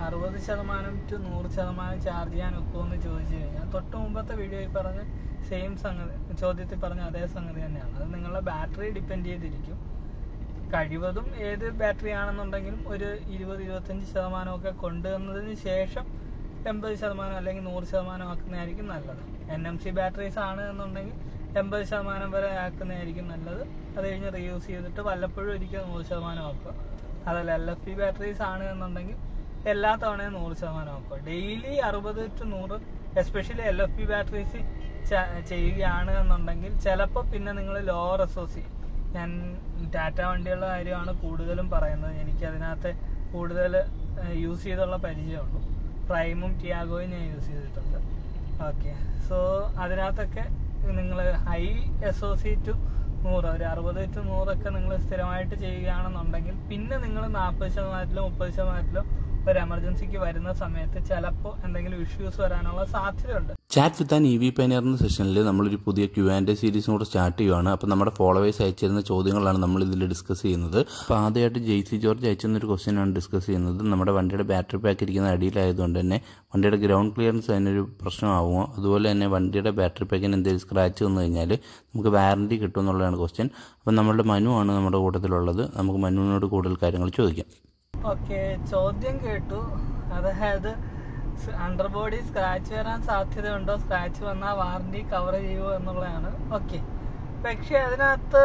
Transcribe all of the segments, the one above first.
അറുപത് ശതമാനം ടു നൂറ് ശതമാനം ചാർജ് ചെയ്യാൻ ഒക്കുമെന്ന് ചോദിച്ചു കഴിഞ്ഞാൽ തൊട്ട് മുമ്പത്തെ വീഡിയോയിൽ പറഞ്ഞ സെയിം സംഗതി ചോദ്യത്തിൽ പറഞ്ഞ അതേ സംഗതി തന്നെയാണ് അത് നിങ്ങളുടെ ബാറ്ററി ഡിപ്പെൻഡ് ചെയ്തിരിക്കും കഴിവതും ഏത് ബാറ്ററി ആണെന്നുണ്ടെങ്കിലും ഒരു ഇരുപത് ഇരുപത്തഞ്ച് ശതമാനമൊക്കെ കൊണ്ടുവന്നതിന് ശേഷം എൺപത് ശതമാനം അല്ലെങ്കിൽ നൂറ് ശതമാനം ആക്കുന്നതായിരിക്കും നല്ലത് എൻ എം സി ബാറ്ററീസ് ആണ് എന്നുണ്ടെങ്കിൽ എൺപത് ശതമാനം വരെ ആക്കുന്നതായിരിക്കും നല്ലത് അത് കഴിഞ്ഞ് റീയൂസ് ചെയ്തിട്ട് വല്ലപ്പോഴും ഒരിക്കൽ നൂറ് ശതമാനം ആക്കുക അതല്ല എൽ എഫ് പി ബാറ്ററീസ് ആണ് എന്നുണ്ടെങ്കിൽ എല്ലാ തവണയും നൂറ് ശതമാനം ആക്കുക ഡെയിലി അറുപത് ടു നൂറ് especially L F P batteries ചെയ്യുകയാണ് എന്നുണ്ടെങ്കിൽ ചിലപ്പോൾ പിന്നെ നിങ്ങൾ ലോവർ എസ് ഒ സി ഞാൻ ടാറ്റ വണ്ടികളുടെ കാര്യമാണ് കൂടുതലും പറയുന്നത് എനിക്ക് അതിനകത്ത് കൂടുതൽ യൂസ് ചെയ്തുള്ള പരിചയമുള്ളൂ പ്രൈമും ടിയാഗോയും ഞാൻ യൂസ് ചെയ്തിട്ടുണ്ട് ഓക്കെ സോ അതിനകത്തൊക്കെ നിങ്ങൾ high S O C to നൂറ് ഒരു അറുപത് ടു നൂറൊക്കെ നിങ്ങൾ സ്ഥിരമായിട്ട് ചെയ്യുകയാണെന്നുണ്ടെങ്കിൽ പിന്നെ നിങ്ങൾ നാൽപ്പത് ശതമാനത്തിലോ മുപ്പത് ശതമാനത്തിലോ ഒരു എമർജൻസിക്ക് വരുന്ന സമയത്ത് ചിലപ്പോൾ എന്തെങ്കിലും ഇഷ്യൂസ് വരാനുള്ള സാധ്യതയുണ്ട് chat with an E V pioneer എന്ന സെഷനിൽ നമ്മളൊരു പുതിയ ക്യു ആൻഡ് സീരീസും കൂടെ സ്റ്റാർട്ട് ചെയ്യുവാണ് അപ്പോൾ നമ്മുടെ ഫോളോവേഴ്സ് അയച്ചിരുന്ന ചോദ്യങ്ങളാണ് നമ്മൾ ഇതിൽ ഡിസ്കസ് ചെയ്യുന്നത് അപ്പോൾ ആദ്യമായിട്ട് ജെയ്സി ജോർജ് അയച്ചിരുന്ന ഒരു ക്വസ്റ്റ്യൻ ആണ് ഡിസ്കസ് ചെയ്യുന്നത് നമ്മുടെ വണ്ടിയുടെ ബാറ്ററി പാക്ക് ഇരിക്കുന്ന അടിയിലായതുകൊണ്ട് തന്നെ വണ്ടിയുടെ ഗ്രൗണ്ട് ക്ലിയറൻസ് അതിനൊരു പ്രശ്നമാകുമോ അതുപോലെ തന്നെ വണ്ടിയുടെ ബാറ്ററി പാക്കിന് എന്തെങ്കിലും സ്ക്രാച്ച് വന്നു കഴിഞ്ഞാൽ നമുക്ക് വാറണ്ടി കിട്ടും എന്നുള്ളതാണ് ക്വസ്റ്റ്യൻ അപ്പോൾ നമ്മളുടെ മനു ആണ് നമ്മുടെ കൂട്ടത്തിലുള്ളത് നമുക്ക് മനുവിനോട് കൂടുതൽ കാര്യങ്ങൾ ചോദിക്കാം ഓക്കെ ചോദ്യം കേട്ടു അതായത് അണ്ടർ ബോഡി സ്ക്രാച്ച് വരാൻ സാധ്യതയുണ്ടോ സ്ക്രാച്ച് വന്നാൽ വാറണ്ടി കവർ ചെയ്യുമോ എന്നുള്ളതാണ് ഓക്കെ പക്ഷെ അതിനകത്ത്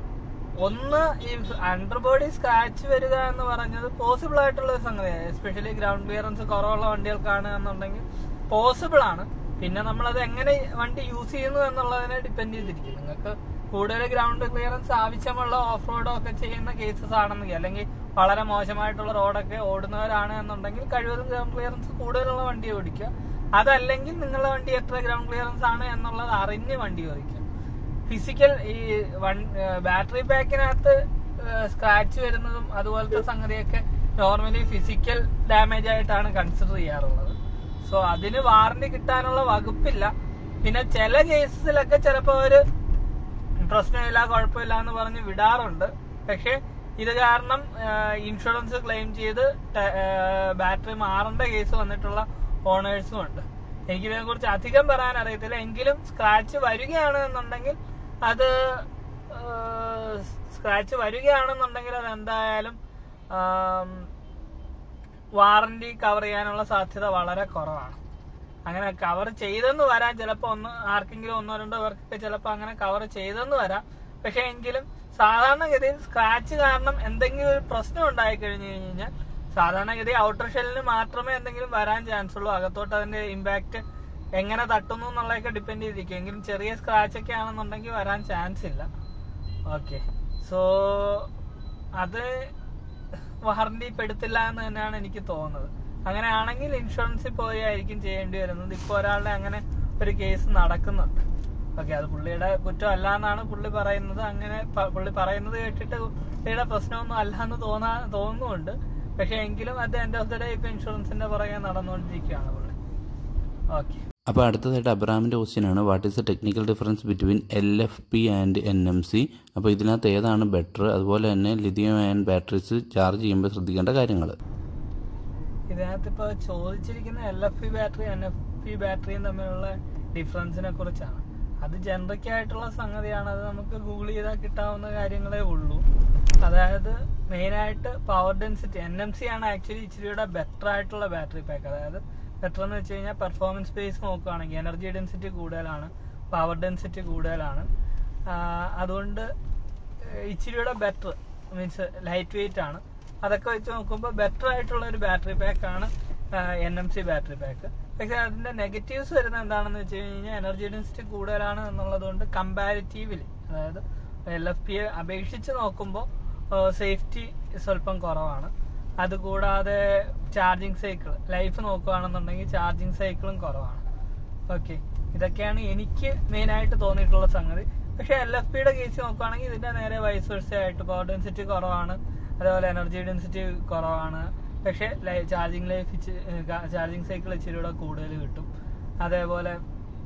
ഒന്ന് ഈ അണ്ടർ ബോഡി സ്ക്രാച്ച് വരിക എന്ന് പറഞ്ഞത് പോസിബിൾ ആയിട്ടുള്ള ഒരു സംഗതിയാണ് എസ്പെഷ്യലി ഗ്രൗണ്ട് ക്ലിയറൻസ് കുറവുള്ള വണ്ടികൾക്കാണ് എന്നുണ്ടെങ്കിൽ പോസിബിൾ ആണ് പിന്നെ നമ്മളത് എങ്ങനെ വണ്ടി യൂസ് ചെയ്യുന്നു എന്നുള്ളതിനെ ഡിപ്പെൻഡ് ചെയ്തിരിക്കും നിങ്ങൾക്ക് കൂടുതൽ ഗ്രൗണ്ട് ക്ലിയറൻസ് ആവശ്യമുള്ള ഓഫ് റോഡോ ഒക്കെ ചെയ്യുന്ന കേസസ് ആണെന്നെങ്കിൽ അല്ലെങ്കിൽ വളരെ മോശമായിട്ടുള്ള റോഡൊക്കെ ഓടുന്നവരാണ് എന്നുണ്ടെങ്കിൽ കഴിവതും ഗ്രൗണ്ട് ക്ലിയറൻസ് കൂടുതലുള്ള വണ്ടി ഓടിക്കുക അതല്ലെങ്കിൽ നിങ്ങളുടെ വണ്ടി എത്ര ഗ്രൗണ്ട് ക്ലിയറൻസ് ആണ് എന്നുള്ളത് അറിഞ്ഞ് വണ്ടി ഓടിക്കുക ഫിസിക്കൽ ഈ വൺ ബാറ്ററി പാക്കിനകത്ത് സ്ക്രാച്ച് വരുന്നതും അതുപോലത്തെ സംഗതിയൊക്കെ നോർമലി ഫിസിക്കൽ ഡാമേജ് ആയിട്ടാണ് കൺസിഡർ ചെയ്യാറുള്ളത് സോ അതിന് വാറണ്ടി കിട്ടാനുള്ള വകുപ്പില്ല പിന്നെ ചില കേസസിലൊക്കെ ചിലപ്പോൾ ഒരു പ്രശ്നമില്ല കുഴപ്പമില്ല എന്ന് പറഞ്ഞ് വിടാറുണ്ട് പക്ഷെ ഇത് കാരണം ഇൻഷുറൻസ് ക്ലെയിം ചെയ്ത് ബാറ്ററി മാറേണ്ട കേസ് വന്നിട്ടുള്ള ഓണേഴ്സും ഉണ്ട് എനിക്കിതിനെ കുറിച്ച് അധികം പറയാൻ അറിയത്തില്ല എങ്കിലും സ്ക്രാച്ച് വരികയാണ് എന്നുണ്ടെങ്കിൽ അത് സ്ക്രാച്ച് വരികയാണെന്നുണ്ടെങ്കിൽ അത് എന്തായാലും വാറണ്ടി കവർ ചെയ്യാനുള്ള സാധ്യത വളരെ കുറവാണ് അങ്ങനെ കവർ ചെയ്തെന്ന് വരാൻ ചിലപ്പോൾ ഒന്ന് ആർക്കെങ്കിലും ഒന്നോ രണ്ടോ പേർക്കൊക്കെ ചിലപ്പോൾ അങ്ങനെ കവർ ചെയ്തെന്ന് വരാം പക്ഷെ എങ്കിലും സാധാരണഗതിയിൽ സ്ക്രാച്ച് കാരണം എന്തെങ്കിലും ഒരു പ്രശ്നം ഉണ്ടായി കഴിഞ്ഞു കഴിഞ്ഞാൽ സാധാരണഗതി ഔട്ടർ ഷെല്ലിന് മാത്രമേ എന്തെങ്കിലും വരാൻ ചാൻസ് ഉള്ളൂ അകത്തോട്ട് അതിന്റെ ഇമ്പാക്ട് എങ്ങനെ തട്ടുന്നു എന്നുള്ളതൊക്കെ ഡിപ്പെൻഡ് ചെയ്തിരിക്കും എങ്കിലും ചെറിയ സ്ക്രാച്ച് ഒക്കെ ആണെന്നുണ്ടെങ്കിൽ വരാൻ ചാൻസ് ഇല്ല ഓക്കെ സോ അത് വാറണ്ടി പെടുത്തില്ല എന്ന് തന്നെയാണ് എനിക്ക് തോന്നുന്നത് അങ്ങനെയാണെങ്കിൽ ഇൻഷുറൻസിൽ പോയി ആയിരിക്കും ചെയ്യേണ്ടി വരുന്നത് ഇപ്പോൾ ഒരാളുടെ അങ്ങനെ ഒരു കേസ് നടക്കുന്നുണ്ട് ഓക്കെ അത് പുള്ളിയുടെ കുറ്റം അല്ല എന്നാണ് പുള്ളി പറയുന്നത് അങ്ങനെ പുള്ളി പറയുന്നത് കേട്ടിട്ട് പുള്ളിയുടെ പ്രശ്നമൊന്നും അല്ല എന്ന് തോന്നാ തോന്നുന്നുണ്ട് പക്ഷെ എങ്കിലും at end of the day ഇപ്പൊ ഇൻഷുറൻസിന്റെ പുറകെ നടന്നുകൊണ്ടിരിക്കുകയാണ് പുള്ളി ഓക്കെ അപ്പോൾ അടുത്തതായിട്ട് അബ്രാമിൻ്റെ ക്വസ്റ്റ്യൻ ആണ് what is the technical difference between L F P and N M C അപ്പോൾ ഇതിനകത്ത് ഏതാണ് ബെറ്റർ അതുപോലെ തന്നെ ലിഥിയം അയൺ ബാറ്ററീസ് ചാർജ് ചെയ്യുമ്പോൾ ശ്രദ്ധിക്കേണ്ട കാര്യങ്ങൾ ഇതിനകത്ത് ഇപ്പോൾ ചോദിച്ചിരിക്കുന്ന L F P battery N F P ബാറ്ററിയും തമ്മിലുള്ള ഡിഫറൻസിനെ കുറിച്ചാണ് അത് ജനറിക് ആയിട്ടുള്ള സംഗതിയാണ് അത് നമുക്ക് ഗൂഗിൾ ചെയ്താൽ കിട്ടാവുന്ന കാര്യങ്ങളേ ഉള്ളൂ അതായത് മെയിനായിട്ട് power density N M C ആണ് ആക്ച്വലി ഇച്ചിരിയുടെ ബെറ്റർ ആയിട്ടുള്ള ബാറ്ററി പാക്ക് അതായത് ബെറ്റർ എന്ന് വെച്ച് കഴിഞ്ഞാൽ പെർഫോമൻസ് ബേസ് നോക്കുകയാണെങ്കിൽ എനർജി ഡെൻസിറ്റി കൂടുതലാണ് പവർ ഡെൻസിറ്റി കൂടുതലാണ് അതുകൊണ്ട് ഇച്ചിരിയുടെ ബെറ്റർ മീൻസ് ലൈറ്റ് വെയിറ്റ് ആണ് അതൊക്കെ വെച്ച് നോക്കുമ്പോൾ ബെറ്റർ ആയിട്ടുള്ള ഒരു ബാറ്ററി പാക്ക് ആണ് N M C battery pack പക്ഷെ അതിന്റെ നെഗറ്റീവ്സ് വരുന്നത് എന്താണെന്ന് വെച്ച് കഴിഞ്ഞാൽ എനർജി ഡെൻസിറ്റി കൂടുതലാണ് എന്നുള്ളത് കൊണ്ട് കമ്പാരിറ്റീവ്ലി അതായത് എൽ എഫ് പിയെ അപേക്ഷിച്ച് നോക്കുമ്പോൾ സേഫ്റ്റി സ്വല്പം കുറവാണ് അതുകൂടാതെ ചാർജിങ് സൈക്കിൾ ലൈഫ് നോക്കുകയാണെന്നുണ്ടെങ്കിൽ ചാർജിങ് സൈക്കിളും കുറവാണ് ഓക്കെ ഇതൊക്കെയാണ് എനിക്ക് മെയിൻ ആയിട്ട് തോന്നിയിട്ടുള്ള സംഗതി പക്ഷെ എൽ എഫ് പിയുടെ കേസ് നോക്കുകയാണെങ്കിൽ ഇതിന്റെ നേരെ വൈസ് വെർസ ആയിട്ട് പവർ ഡെൻസിറ്റി കുറവാണ് അതേപോലെ എനർജി ഡെൻസിറ്റി കുറവാണ് പക്ഷെ ചാർജിങ് ലൈഫ് ചാർജിങ് സൈക്കിൾ ഇച്ചിരി കൂടെ കൂടുതൽ കിട്ടും അതേപോലെ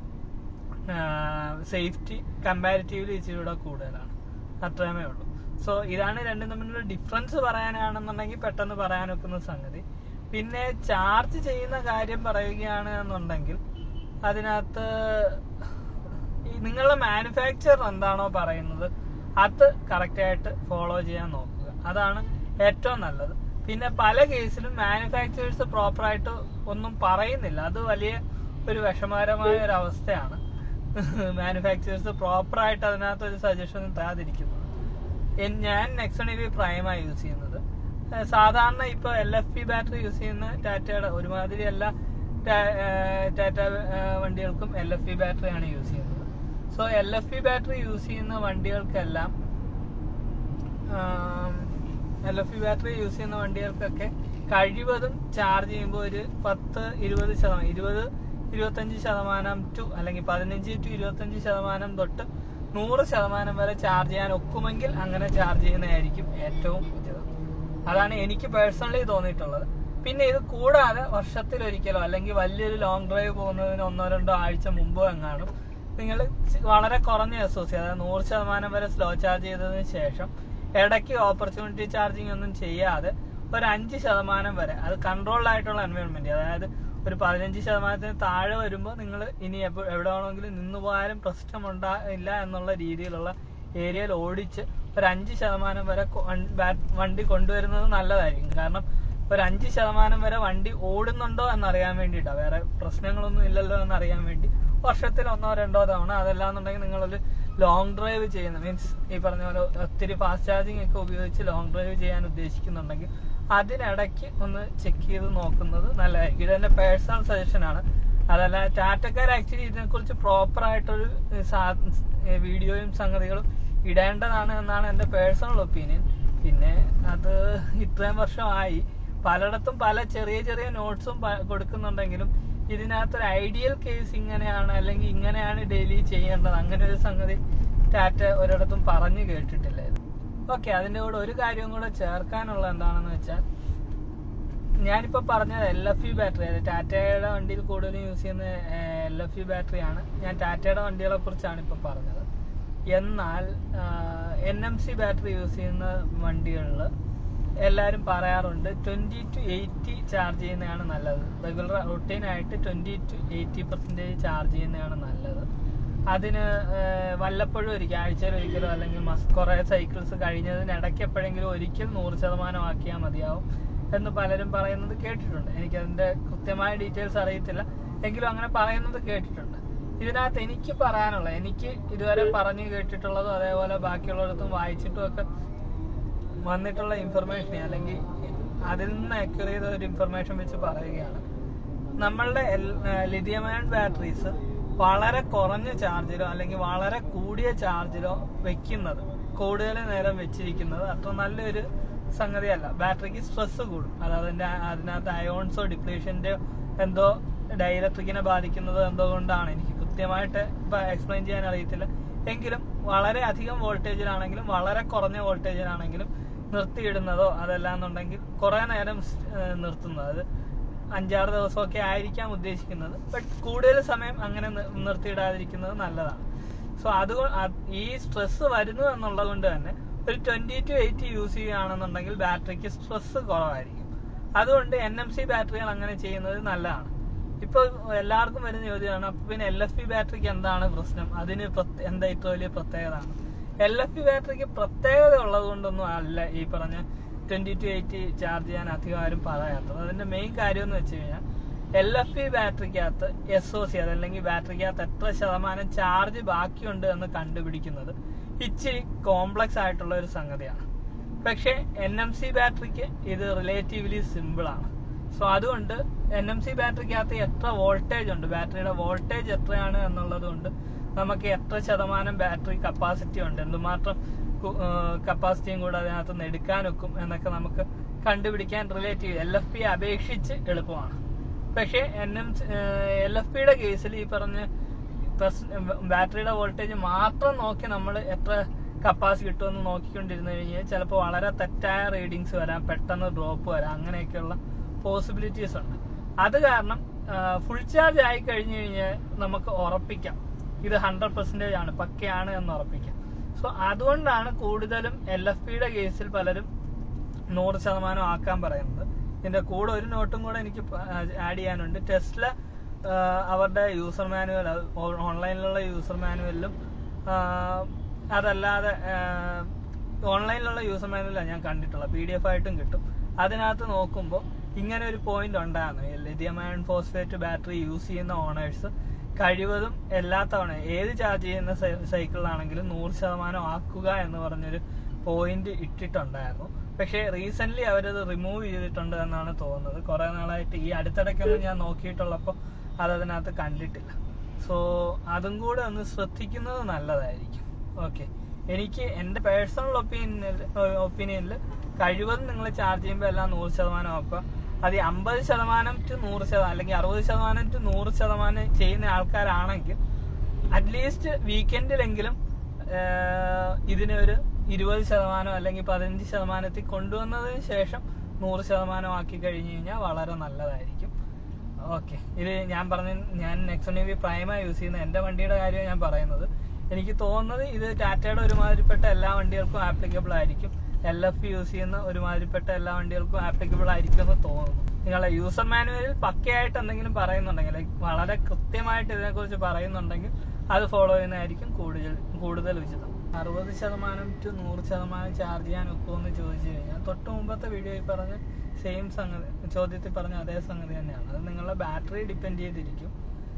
സേഫ്റ്റി കമ്പാരിറ്റീവ്ലി ഇച്ചിരി കൂടെ കൂടുതലാണ് അത്രയുമേ ഉള്ളൂ സോ ഇതാണ് രണ്ടും തമ്മിലുള്ള ഡിഫറൻസ് പറയാനാണെന്നുണ്ടെങ്കിൽ പെട്ടെന്ന് പറയാൻ ഒക്കുന്ന സംഗതി പിന്നെ ചാർജ് ചെയ്യുന്ന കാര്യം പറയുകയാണ് എന്നുണ്ടെങ്കിൽ അതിനകത്ത് ഈ നിങ്ങളുടെ മാനുഫാക്ചർ എന്താണോ പറയുന്നത് അത് കറക്റ്റ് ആയിട്ട് ഫോളോ ചെയ്യാൻ നോക്കുക അതാണ് ഏറ്റവും നല്ലത് പിന്നെ പല കേസിലും മാനുഫാക്ചറേഴ്സ് പ്രോപ്പറായിട്ട് ഒന്നും പറയുന്നില്ല അത് വലിയ ഒരു വിഷമകരമായ ഒരു അവസ്ഥയാണ് മാനുഫാക്ചറേഴ്സ് പ്രോപ്പറായിട്ട് അതിനകത്ത് ഒരു സജഷൻ തരാതിരിക്കുന്നത് എൻ- ഞാൻ നെക്സൺ ഇ വി പ്രൈമാണ് യൂസ് ചെയ്യുന്നത് ഏഹ് സാധാരണ ഇപ്പൊ L F P battery use ചെയ്യുന്ന ടാറ്റയുടെ ഒരുമാതിരി എല്ലാ ടാ- ഏഹ് ടാറ്റ ഏഹ് വണ്ടികൾക്കും എൽ എഫ് പി ബാറ്ററിയാണ് യൂസ് ചെയ്യുന്നത് so L F P battery use ചെയ്യുന്ന വണ്ടികൾക്കെല്ലാം L F P battery use ചെയ്യുന്ന വണ്ടികൾക്കൊക്കെ കഴിവതും ചാർജ് ചെയ്യുമ്പോൾ ഒരു പത്ത് ഇരുപത് ശതമാനം ഇരുപത് ഇരുപത്തഞ്ച് ശതമാനം ടു അല്ലെങ്കിൽ പതിനഞ്ച് ടു ഇരുപത്തഞ്ച് ശതമാനം തൊട്ട് നൂറ് ശതമാനം വരെ ചാർജ് ചെയ്യാൻ ഒക്കുമെങ്കിൽ അങ്ങനെ ചാർജ് ചെയ്യുന്നതായിരിക്കും ഏറ്റവും ഉചിതം അതാണ് എനിക്ക് പേഴ്സണലി തോന്നിയിട്ടുള്ളത് പിന്നെ ഇത് കൂടാതെ വർഷത്തിലൊരിക്കലോ അല്ലെങ്കിൽ വലിയൊരു ലോങ് ഡ്രൈവ് പോകുന്നതിന് ഒന്നോ രണ്ടോ ആഴ്ച മുമ്പോ എങ്ങാനും നിങ്ങൾ വളരെ കുറഞ്ഞ എസ് ഒ സി അതായത് നൂറ് ശതമാനം വരെ സ്ലോ ചാർജ് ചെയ്തതിന് ശേഷം ഇടയ്ക്ക് ഓപ്പർച്യൂണിറ്റി ചാർജിങ് ഒന്നും ചെയ്യാതെ ഒരു അഞ്ച് ശതമാനം വരെ അത് കൺട്രോൾഡ് ആയിട്ടുള്ള എൻവയോൺമെന്റ് അതായത് ഒരു പതിനഞ്ച് ശതമാനത്തിന് താഴെ വരുമ്പോൾ നിങ്ങൾ ഇനി എപ്പോ എവിടെ വേണമെങ്കിലും നിന്ന് പോയാലും പ്രശ്നമുണ്ടാ ഇല്ല എന്നുള്ള രീതിയിലുള്ള ഏരിയയിൽ ഓടിച്ച് ഒരു അഞ്ച് ശതമാനം വരെ കൊ- വൺ- ബാ- വണ്ടി കൊണ്ടുവരുന്നത് നല്ലതായിരിക്കും കാരണം ഒരു അഞ്ച് ശതമാനം വരെ വണ്ടി ഓടുന്നുണ്ടോ എന്നറിയാൻ വേണ്ടിയിട്ടാണ് വേറെ പ്രശ്നങ്ങളൊന്നും ഇല്ലല്ലോ എന്നറിയാൻ വേണ്ടി വർഷത്തിൽ ഒന്നോ രണ്ടോ തവണ അതല്ലാന്നുണ്ടെങ്കിൽ നിങ്ങളൊരു ലോങ് ഡ്രൈവ് ചെയ്യുന്ന മീൻസ് ഈ പറഞ്ഞ പോലെ ഒത്തിരി ഫാസ്റ്റ് ചാർജിങ് ഒക്കെ ഉപയോഗിച്ച് ലോങ് ഡ്രൈവ് ചെയ്യാൻ ഉദ്ദേശിക്കുന്നുണ്ടെങ്കിൽ അതിനിടയ്ക്ക് ഒന്ന് ചെക്ക് ചെയ്ത് നോക്കുന്നത് നല്ലതായിരിക്കും ഇത് എന്റെ പേഴ്സണൽ സജഷൻ ആണ് അതല്ല ടാറ്റക്കാർ ആക്ച്വലി ഇതിനെക്കുറിച്ച് പ്രോപ്പർ ആയിട്ടൊരു സാ- ഏ, വീഡിയോയും സംഗതികളും ഇടേണ്ടതാണ് എന്നാണ് എന്റെ പേഴ്സണൽ ഒപ്പീനിയൻ പിന്നെ അത് ഇത്രയും വർഷമായി പലയിടത്തും പല ചെറിയ ചെറിയ നോട്ട്സും കൊടുക്കുന്നുണ്ടെങ്കിലും ഇതിനകത്തൊരു ഐഡിയൽ കേസ് ഇങ്ങനെയാണ് അല്ലെങ്കിൽ ഇങ്ങനെയാണ് ഡെയിലി ചെയ്യേണ്ടത് അങ്ങനെ ഒരു സംഗതി ടാറ്റ ഒരിടത്തും പറഞ്ഞു കേട്ടിട്ടില്ല ഇത് ഓക്കെ അതിന്റെ കൂടെ ഒരു കാര്യം കൂടെ ചേർക്കാനുള്ള എന്താണെന്ന് വെച്ചാൽ ഞാനിപ്പോ പറഞ്ഞത് എൽ എഫ് ഇ ബാറ്ററി അതായത് ടാറ്റയുടെ വണ്ടിയിൽ കൂടുതലും യൂസ് ചെയ്യുന്ന എൽ എഫ് ഇ ബാറ്ററിയാണ് ഞാൻ ടാറ്റയുടെ വണ്ടികളെ കുറിച്ചാണ് ഇപ്പൊ പറഞ്ഞത് എന്നാൽ N M C battery use ചെയ്യുന്ന വണ്ടികളിൽ എല്ലാവരും പറയാറുണ്ട് ട്വന്റി ടു എയ്റ്റി ചാർജ് ചെയ്യുന്നതാണ് നല്ലത് റെഗുലർ റൊട്ടീൻ ആയിട്ട് twenty to eighty percentage charge ചെയ്യുന്നതാണ് നല്ലത് അതിന് ഏഹ്, വല്ലപ്പോഴും ഒരിക്കൽ ആഴ്ചയിൽ ഒരിക്കലോ അല്ലെങ്കിൽ മസ് കുറെ സൈക്കിൾസ് കഴിഞ്ഞതിന് ഇടയ്ക്ക് എപ്പോഴെങ്കിലും ഒരിക്കൽ നൂറ് ശതമാനം ആക്കിയാൽ മതിയാവും എന്ന് പലരും പറയുന്നത് കേട്ടിട്ടുണ്ട് എനിക്ക് അതിന്റെ കൃത്യമായ ഡീറ്റെയിൽസ് അറിയത്തില്ല എങ്കിലും അങ്ങനെ പറയുന്നത് കേട്ടിട്ടുണ്ട് ഇതിനകത്ത് എനിക്ക് പറയാനുള്ളത് എനിക്ക് ഇതുവരെ പറഞ്ഞു കേട്ടിട്ടുള്ളതും അതേപോലെ ബാക്കിയുള്ളിടത്തും വായിച്ചിട്ടും ഒക്കെ വന്നിട്ടുള്ള ഇൻഫർമേഷൻ അല്ലെങ്കിൽ അതിൽ നിന്ന് അക്വയർ ചെയ്ത ഒരു ഇൻഫർമേഷൻ വെച്ച് പറയുകയാണ് നമ്മളുടെ ലിഥിയം അയൺ ബാറ്ററീസ് വളരെ കുറഞ്ഞ ചാർജിലോ അല്ലെങ്കിൽ വളരെ കൂടിയ ചാർജിലോ വെക്കുന്നത് കൂടുതൽ നേരം വെച്ചിരിക്കുന്നത് അത്ര നല്ലൊരു സംഗതിയല്ല ബാറ്ററിക്ക് സ്ട്രെസ് കൂടും അതായത് അതിന്റെ അതിനകത്ത് അയോൺസോ ഡിപ്ലീഷന്റെ എന്തോ ഡയലക്ട്രിക്കിനെ ബാധിക്കുന്നത് എന്തോ കൊണ്ടാണ് എനിക്ക് കൃത്യമായിട്ട് ഇപ്പൊ എക്സ്പ്ലെയിൻ ചെയ്യാൻ അറിയത്തില്ല എങ്കിലും വളരെ അധികം വോൾട്ടേജിലാണെങ്കിലും വളരെ കുറഞ്ഞ വോൾട്ടേജിലാണെങ്കിലും നിർത്തിയിടുന്നതോ അതല്ലാന്നുണ്ടെങ്കിൽ കുറെ നേരം സ്- ഏഹ് നിർത്തുന്നത് അത് അഞ്ചാറ് ദിവസമൊക്കെ ആയിരിക്കാം ഉദ്ദേശിക്കുന്നത് ബട്ട് കൂടുതൽ സമയം അങ്ങനെ നി- നിർത്തിയിടാതിരിക്കുന്നത് നല്ലതാണ് സോ അത് ഈ സ്ട്രെസ് വരുന്നു എന്നുള്ളത് കൊണ്ട് തന്നെ ഒരു ട്വന്റി ടു എയ്റ്റി യൂസ് ചെയ്യുകയാണെന്നുണ്ടെങ്കിൽ ബാറ്ററിക്ക് സ്ട്രെസ് കുറവായിരിക്കും അതുകൊണ്ട് എൻ എം സി ബാറ്ററികൾ അങ്ങനെ ചെയ്യുന്നത് നല്ലതാണ് ഇപ്പൊ എല്ലാവർക്കും വരുന്ന ചോദ്യമാണ് അപ്പൊ പിന്നെ എൽ എഫ് പി ബാറ്ററിക്ക് എന്താണ് പ്രശ്നം അതിന് പ്രത്യ- എന്താ ഇത്ര വലിയ പ്രത്യേകത എൽ എഫ് പി ബാറ്ററിക്ക് പ്രത്യേകത ഉള്ളത് കൊണ്ടൊന്നും അല്ല ഈ പറഞ്ഞ ട്വന്റി ടു എയ്റ്റി ചാർജ് ചെയ്യാൻ അധികം ആരും പറയാത്തത് അതിന്റെ മെയിൻ കാര്യം എന്ന് വെച്ച് കഴിഞ്ഞാൽ എൽ എഫ് പി ബാറ്ററിക്കകത്ത് എസ് ഒ സി അതല്ലെങ്കിൽ ബാറ്ററിക്കകത്ത് എത്ര ശതമാനം ചാർജ് ബാക്കിയുണ്ട് എന്ന് കണ്ടുപിടിക്കുന്നത് ഇച്ചിരി കോംപ്ലക്സ് ആയിട്ടുള്ള ഒരു സംഗതിയാണ് പക്ഷെ എൻ എം സി ബാറ്ററിക്ക് ഇത് റിലേറ്റീവ്ലി സിമ്പിൾ ആണ് സോ അതുകൊണ്ട് എൻ എം സി ബാറ്ററിക്കകത്ത് എത്ര വോൾട്ടേജ് ഉണ്ട് ബാറ്ററിയുടെ വോൾട്ടേജ് എത്രയാണ് എന്നുള്ളത് കൊണ്ട് നമുക്ക് എത്ര ശതമാനം ബാറ്ററി കപ്പാസിറ്റി ഉണ്ട് എന്തുമാത്രം കപ്പാസിറ്റിയും കൂടെ അതിനകത്ത് നിന്ന് എടുക്കാനൊക്കും എന്നൊക്കെ നമുക്ക് കണ്ടുപിടിക്കാൻ റിലേറ്റീവ് എൽ എഫ് പി അപേക്ഷിച്ച് എളുപ്പമാണ് പക്ഷേ എൻ എം എൽ എഫ് പിയുടെ കേസിൽ ഈ പറഞ്ഞ ബാറ്ററിയുടെ വോൾട്ടേജ് മാത്രം നോക്കി നമ്മൾ എത്ര കപ്പാസിറ്റി കിട്ടുമെന്ന് നോക്കിക്കൊണ്ടിരുന്നു കഴിഞ്ഞാൽ ചിലപ്പോൾ വളരെ തെറ്റായ റീഡിങ്സ് വരാം പെട്ടെന്ന് ഡ്രോപ്പ് വരാം അങ്ങനെയൊക്കെയുള്ള പോസിബിലിറ്റീസ് ഉണ്ട് അത് കാരണം ഫുൾ ചാർജ് ആയി കഴിഞ്ഞു കഴിഞ്ഞാൽ നമുക്ക് ഉറപ്പിക്കാം ഇത് ഹൺഡ്രഡ് പെർസെന്റേജ് ആണ് പക്കയാണ് എന്ന് ഉറപ്പിക്കാം സോ അതുകൊണ്ടാണ് കൂടുതലും എൽ എഫ് പിയുടെ കേസിൽ പലരും നൂറ് ശതമാനം ആക്കാൻ പറയുന്നത് ഇതിന്റെ കൂടെ ഒരു നോട്ടും കൂടെ എനിക്ക് ആഡ് ചെയ്യാനുണ്ട് ടെസ്ല അവരുടെ യൂസർ മാനുവൽ ഓൺലൈനിലുള്ള യൂസർ മാനുവലിലും അതല്ലാതെ ഓൺലൈനിലുള്ള യൂസർ മാനുവലാണ് ഞാൻ കണ്ടിട്ടുള്ളത് പി ഡി എഫ് ആയിട്ടും കിട്ടും അതിനകത്ത് നോക്കുമ്പോൾ ഇങ്ങനെ ഒരു പോയിന്റ് ഉണ്ടായിരുന്നു lithium iron phosphate battery use ചെയ്യുന്ന ഓണേഴ്സ് കഴിവതും എല്ലാ തവണ ഏത് ചാർജ് ചെയ്യുന്ന സൈക്കിളിലാണെങ്കിലും നൂറ് ശതമാനം ആക്കുക എന്ന് പറഞ്ഞൊരു പോയിന്റ് ഇട്ടിട്ടുണ്ടായിരുന്നു പക്ഷേ റീസെന്റ് അവരത് റിമൂവ് ചെയ്തിട്ടുണ്ട് എന്നാണ് തോന്നുന്നത് കുറെ നാളായിട്ട് ഈ അടുത്തിടയ്ക്കൊന്നും ഞാൻ നോക്കിയിട്ടുള്ളപ്പോൾ അത് അതിനകത്ത് കണ്ടിട്ടില്ല സോ അതും കൂടെ ഒന്ന് ശ്രദ്ധിക്കുന്നത് നല്ലതായിരിക്കും ഓക്കെ എനിക്ക് എൻ്റെ പേഴ്സണൽ ഒപ്പീനിയനിൽ ഒപ്പീനിയനിൽ കഴിവതും നിങ്ങൾ ചാർജ് ചെയ്യുമ്പോൾ എല്ലാം നൂറ് ശതമാനം ആക്കുക അത് അമ്പത് ശതമാനം ടു നൂറ് ശതമാനം അല്ലെങ്കിൽ അറുപത് ശതമാനം ടു നൂറ് ശതമാനം ചെയ്യുന്ന ആൾക്കാരാണെങ്കിൽ അറ്റ്ലീസ്റ്റ് വീക്കെൻഡിലെങ്കിലും ഇതിനൊരു ഇരുപത് ശതമാനം അല്ലെങ്കിൽ പതിനഞ്ച് ശതമാനത്തിൽ കൊണ്ടുവന്നതിന് ശേഷം നൂറ് ശതമാനം ആക്കി കഴിഞ്ഞു കഴിഞ്ഞാൽ വളരെ നല്ലതായിരിക്കും ഓക്കെ ഇത് ഞാൻ പറഞ്ഞ ഞാൻ നെക്സോൺ വി പ്രൈമാണ് യൂസ് ചെയ്യുന്നത് എൻ്റെ വണ്ടിയുടെ കാര്യമാണ് ഞാൻ പറയുന്നത് എനിക്ക് തോന്നുന്നത് ഇത് ടാറ്റയുടെ ഒരുമാതിരിപ്പെട്ട എല്ലാ വണ്ടികൾക്കും ആപ്ലിക്കബിൾ ആയിരിക്കും എൽ എഫ് യൂസ് ചെയ്യുന്ന ഒരുമാതിരിപ്പെട്ട എല്ലാ വണ്ടികൾക്കും ആപ്ലിക്കബിൾ ആയിരിക്കും എന്ന് തോന്നുന്നു നിങ്ങളുടെ യൂസർ മാനുവലിൽ പക്കയായിട്ട് എന്തെങ്കിലും പറയുന്നുണ്ടെങ്കിൽ like വളരെ കൃത്യമായിട്ട് ഇതിനെക്കുറിച്ച് പറയുന്നുണ്ടെങ്കിൽ അത് ഫോളോ ചെയ്യുന്നതായിരിക്കും കൂടുതൽ കൂടുതൽ ഉചിതം അറുപത് ശതമാനം ടു നൂറ് ശതമാനം ചാർജ് ചെയ്യാൻ ഒക്കുമെന്ന് ചോദിച്ചു കഴിഞ്ഞാൽ തൊട്ട് മുമ്പത്തെ വീഡിയോയിൽ പറഞ്ഞ സെയിം സംഗതി ചോദ്യത്തിൽ പറഞ്ഞ അതേ സംഗതി തന്നെയാണ് അത് നിങ്ങളുടെ ബാറ്ററി ഡിപ്പെൻഡ് ചെയ്തിരിക്കും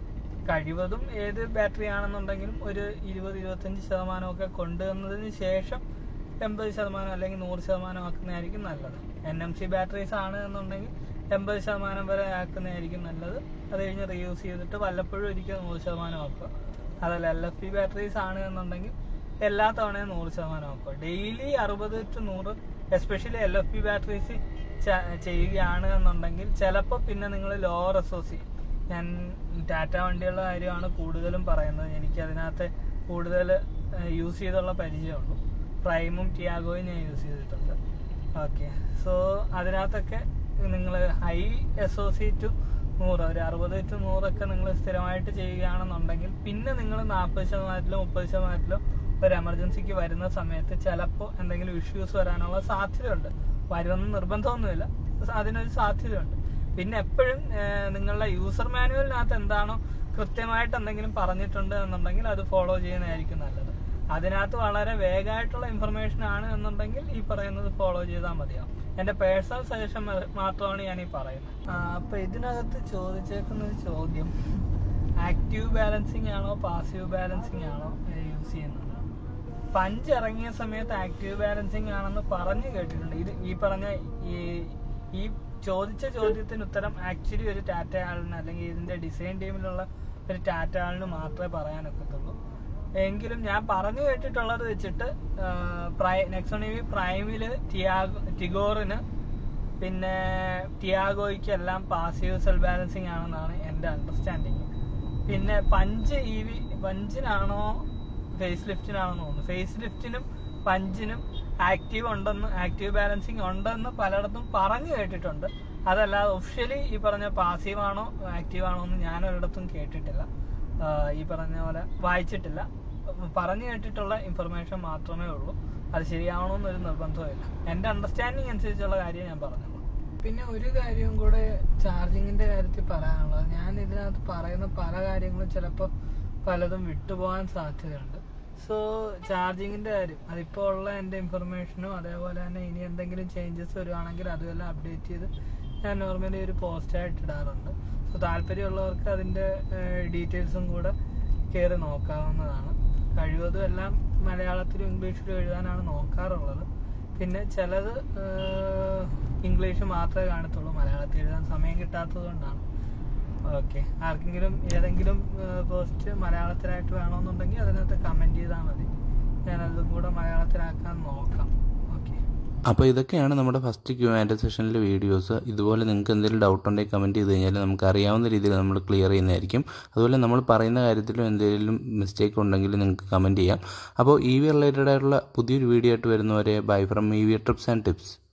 കഴിവതും ഏത് ബാറ്ററി ആണെന്നുണ്ടെങ്കിലും ഒരു ഇരുപത് ഇരുപത്തഞ്ച് ശതമാനമൊക്കെ കൊണ്ടുവന്നതിന് ശേഷം എൺപത് ശതമാനം അല്ലെങ്കിൽ നൂറ് ശതമാനം ആക്കുന്നതായിരിക്കും നല്ലത് എൻ എം സി ബാറ്ററീസ് ആണ് എന്നുണ്ടെങ്കിൽ എൺപത് ശതമാനം വരെ ആക്കുന്നതായിരിക്കും നല്ലത് അത് കഴിഞ്ഞ് റീയൂസ് ചെയ്തിട്ട് വല്ലപ്പോഴും ഒരിക്കൽ നൂറ് ശതമാനം ആക്കുക അതല്ല എൽ എഫ് പി ബാറ്ററീസ് ആണ് എന്നുണ്ടെങ്കിൽ എല്ലാ തവണയും നൂറ് ശതമാനം ആക്കുക ഡെയിലി അറുപത് ടു നൂറ് especially L F P batteries ചെയ്യുകയാണ് എന്നുണ്ടെങ്കിൽ ചിലപ്പോൾ പിന്നെ നിങ്ങൾ ലോവർ എസ്ഒസി ഞാൻ ടാറ്റ വണ്ടികളുടെ കാര്യമാണ് കൂടുതലും പറയുന്നത് എനിക്ക് അതിനകത്ത് കൂടുതൽ യൂസ് ചെയ്തുള്ള പരിചയമുള്ളൂ പ്രൈമും ടിയാഗോയും ഞാൻ യൂസ് ചെയ്തിട്ടുണ്ട് ഓക്കെ സോ അതിനകത്തൊക്കെ നിങ്ങൾ high S O C to നൂറ് ഒരു അറുപത് ടു നൂറൊക്കെ നിങ്ങൾ സ്ഥിരമായിട്ട് ചെയ്യുകയാണെന്നുണ്ടെങ്കിൽ പിന്നെ നിങ്ങൾ നാൽപ്പത് ശതമാനത്തിലോ മുപ്പത് ശതമാനത്തിലോ ഒരു എമർജൻസിക്ക് വരുന്ന സമയത്ത് ചിലപ്പോൾ എന്തെങ്കിലും ഇഷ്യൂസ് വരാനുള്ള സാധ്യതയുണ്ട് വരുമെന്ന് നിർബന്ധമൊന്നുമില്ല അതിനൊരു സാധ്യതയുണ്ട് പിന്നെ എപ്പോഴും നിങ്ങളുടെ യൂസർ മാനുവലിനകത്ത് എന്താണോ കൃത്യമായിട്ട് എന്തെങ്കിലും പറഞ്ഞിട്ടുണ്ട് എന്നുണ്ടെങ്കിൽ അത് ഫോളോ ചെയ്യുന്നതായിരിക്കും നല്ലത് അതിനകത്ത് വളരെ വേഗമായിട്ടുള്ള ഇൻഫർമേഷൻ ആണ് എന്നുണ്ടെങ്കിൽ ഈ പറയുന്നത് ഫോളോ ചെയ്താൽ മതിയാവും എന്റെ പേഴ്സണൽ സജഷൻ മാത്രമാണ് ഞാൻ ഈ പറയുന്നത് അപ്പൊ ഇതിനകത്ത് ചോദിച്ചേക്കുന്ന ഒരു ചോദ്യം ആക്റ്റീവ് ബാലൻസിങ് ആണോ പാസീവ് ബാലൻസിങ് ആണോ യൂസ് ചെയ്യുന്നത് പഞ്ച് ഇറങ്ങിയ സമയത്ത് ആക്റ്റീവ് ബാലൻസിങ് ആണെന്ന് പറഞ്ഞു കേട്ടിട്ടുണ്ട് ഇത് ഈ പറഞ്ഞ ഈ ഈ ചോദിച്ച ചോദ്യത്തിന് ഉത്തരം ആക്ച്വലി ഒരു ടാറ്റ ആളിന് അല്ലെങ്കിൽ ഇതിന്റെ ഡിസൈൻ ടീമിലുള്ള ഒരു ടാറ്റ ആളിന് മാത്രമേ പറയാനൊക്കത്തുള്ളൂ എങ്കിലും ഞാൻ പറഞ്ഞു കേട്ടിട്ടുള്ളത് വെച്ചിട്ട് നെക്സോൺ വി പ്രൈമില് ടിയാഗോ ടിഗോറിന് പിന്നെ ടിയാഗോയ്ക്ക് എല്ലാം പാസീവ് സെൽ ബാലൻസിങ് ആണെന്നാണ് എൻ്റെ അണ്ടർസ്റ്റാൻഡിങ് പിന്നെ പഞ്ച് ഇ വി പഞ്ചിനാണോ ഫേസ് ലിഫ്റ്റിനാണോ തോന്നുന്നു ഫേസ് ലിഫ്റ്റിനും പഞ്ചിനും ആക്റ്റീവ് ഉണ്ടെന്ന് ആക്റ്റീവ് ബാലൻസിങ് ഉണ്ടെന്ന് പലയിടത്തും പറഞ്ഞു കേട്ടിട്ടുണ്ട് അതല്ലാതെ ഒഫീഷ്യലി ഈ പറഞ്ഞ പാസീവ് ആണോ ആക്റ്റീവ് ആണോ എന്ന് ഞാൻ ഒരിടത്തും കേട്ടിട്ടില്ല ഈ പറഞ്ഞ പോലെ വായിച്ചിട്ടില്ല പറഞ്ഞു കേട്ടിട്ടുള്ള ഇൻഫർമേഷൻ മാത്രമേ ഉള്ളൂ അത് ശരിയാവണമെന്നൊരു നിർബന്ധമില്ല എൻ്റെ അണ്ടർസ്റ്റാൻഡിങ് അനുസരിച്ചുള്ള കാര്യം ഞാൻ പറഞ്ഞുള്ളൂ പിന്നെ ഒരു കാര്യവും കൂടെ ചാർജിങ്ങിന്റെ കാര്യത്തിൽ പറയാനുള്ളത് ഞാൻ ഇതിനകത്ത് പറയുന്ന പല കാര്യങ്ങളും ചിലപ്പോൾ പലതും വിട്ടുപോകാൻ സാധ്യതയുണ്ട് സോ ചാർജിങ്ങിന്റെ കാര്യം അതിപ്പോൾ ഉള്ള എൻ്റെ ഇൻഫർമേഷനും അതേപോലെ തന്നെ ഇനി എന്തെങ്കിലും ചേഞ്ചസ് വരുവാണെങ്കിൽ അതുമെല്ലാം അപ്ഡേറ്റ് ചെയ്ത് ഞാൻ നോർമലി ഒരു പോസ്റ്റായിട്ട് ഇടാറുണ്ട് സോ താല്പര്യമുള്ളവർക്ക് അതിൻ്റെ ഡീറ്റെയിൽസും കൂടെ കയറി നോക്കാവുന്നതാണ് കഴിവതും എല്ലാം മലയാളത്തിലും ഇംഗ്ലീഷിലും എഴുതാനാണ് നോക്കാറുള്ളത് പിന്നെ ചിലത് ഇംഗ്ലീഷ് മാത്രമേ കാണത്തുള്ളൂ മലയാളത്തിൽ എഴുതാൻ സമയം കിട്ടാത്തത് കൊണ്ടാണ് ഓക്കെ ആർക്കെങ്കിലും ഏതെങ്കിലും പോസ്റ്റ് മലയാളത്തിലായിട്ട് വേണമെന്നുണ്ടെങ്കിൽ അതിനകത്ത് കമൻറ്റ് ചെയ്താൽ മതി ഞാനതും കൂടെ മലയാളത്തിലാക്കാൻ നോക്കാം ഓക്കെ അപ്പോൾ ഇതൊക്കെയാണ് നമ്മുടെ ഫസ്റ്റ് ക്യൂ ആൻഡ് സെഷനിലെ വീഡിയോസ് ഇതുപോലെ നിങ്ങൾക്ക് എന്തെങ്കിലും ഡൗട്ട് ഉണ്ടെങ്കിൽ കമൻറ്റ് ചെയ്ത് കഴിഞ്ഞാൽ നമുക്ക് അറിയാവുന്ന രീതിയിൽ നമ്മൾ ക്ലിയർ ചെയ്യുന്നതായിരിക്കും അതുപോലെ നമ്മൾ പറയുന്ന കാര്യത്തിലും എന്തെങ്കിലും മിസ്റ്റേക്ക് ഉണ്ടെങ്കിൽ നിങ്ങൾക്ക് കമൻറ്റ് ചെയ്യാം അപ്പോൾ ഇ വി റിലേറ്റഡ് ആയിട്ടുള്ള പുതിയൊരു വീഡിയോ ആയിട്ട് വരുന്നവരെ bye from E V trips and tips